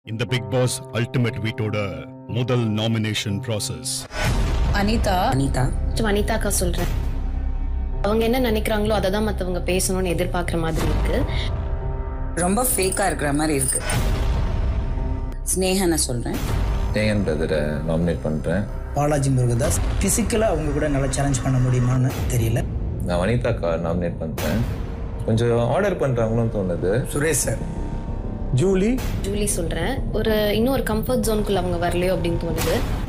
இந்த big pass ultimate வீட்டோட முதல் நாமினேஷன் ப்ராசஸ் அனிதா அனிதா வனிதாக்கா சொல்றேன் அவங்க என்ன நினைக்கிறாங்களோ அதை தான் மற்றவங்க பேசணும்னு எதிர்பார்க்குற மாதிரி இருக்கு ரொம்ப ஃபேக்கா இருக்கிற மாதிரி இருக்கு ஸ்னேகனை சொல்றேன் ஜெயன் பிரதரை நாமினேட் பண்ணுறேன் பாலாஜி முருகதாஸ் ஃபிசிக்கலாக அவங்க கூட நல்லா சேலஞ்ச் பண்ண முடியுமான்னு தெரியல நான் வனிதாக்கா நாமினேட் பண்ணுறேன் கொஞ்சம் ஆர்டர் பண்ணுறாங்களோன்னு தோணுது சுரேஷ் சார் ஜூலி ஜூலி சொல்றேன் ஒரு இன்னும் ஒரு கம்ஃபர்ட் ஜோனுக்குள்ள அவங்க வரலையோ அப்படின்னு தோணுது